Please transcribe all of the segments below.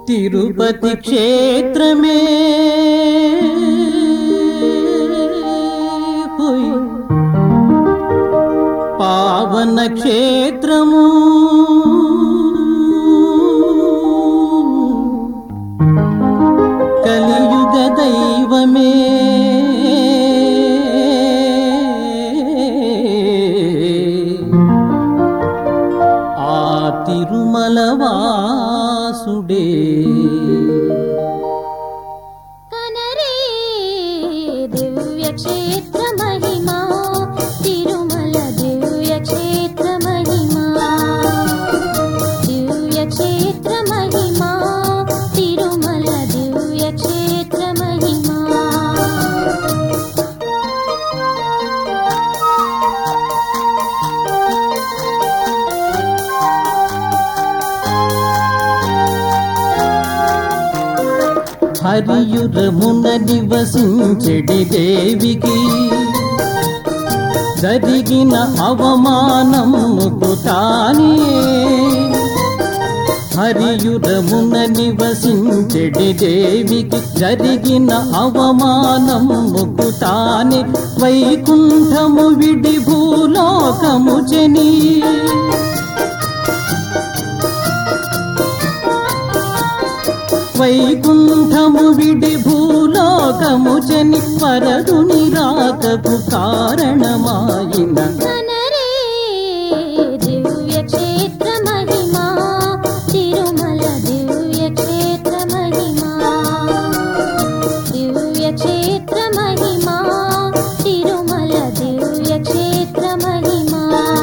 తిరుపతి క్షేత్రమే హుయ్. పావన క్షేత్రము కలియుగ దైవమే ఆ తిరుమల వాసుడే కనరే దివ్య క్షేత్ర మహిమా తిరుమల దివ్య క్షేత్ర మహిమా దివ్య క్షేత్ర మహిమా తిరుమల దివ్య క్షేత్ర మహిమా హరియురమున నివసించెడి దేవికి జరిగిన అవమానముకు తానే హరియురమున నివసించెడి దేవికి జరిగిన అవమానముకు తానే వైకుంఠము విడి భూలోకము జనీ వైకుంఠము విడి భూలోకము జని వరదుని రాకకు కారణమాయిన కనరే దివ్య క్షేత్ర మహిమా తిరుమల దివ్య క్షేత్ర మహిమా దివ్య క్షేత్ర మహిమా తిరుమల దివ్య క్షేత్ర మహిమా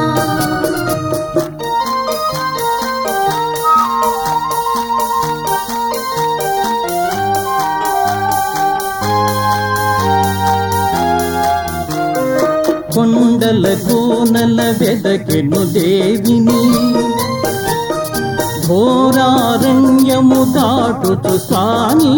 కొండల కోనల వెదకెను దేవిని ఘోరారణ్యము దాటుతు స్వామి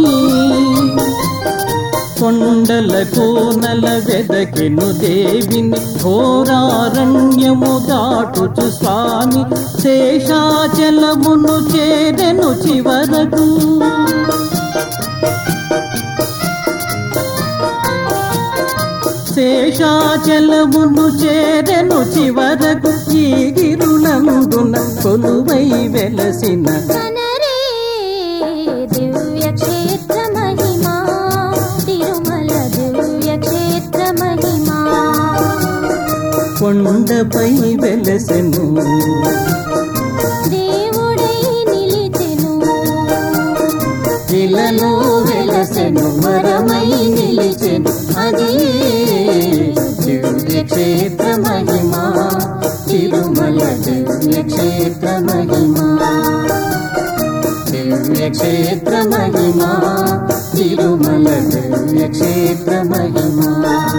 కొండల కోనల వెదకెను దేవిని ఘోరారణ్యము దాటుచు స్వామి శేషాచలమును చేరెను చివరకు శేషాచలమును చేరెను చివరకు ఈ గిరునందున కొలువై వెలసిన కనరే దివ్య క్షేత్ర మహిమా తిరుమల దివ్య క్షేత్ర మహిమా కొండపై వెలసెను దేవుడై నిలిచెను ఇలలో వెలసెను వరమై నిలిచెను అది దివ్య క్షేత్ర మహిమా తిరుమల దివ్య క్షేత్ర మహిమా దివ్య క్షేత్ర మహిమా తిరుమల దివ్య క్షేత్ర మహిమా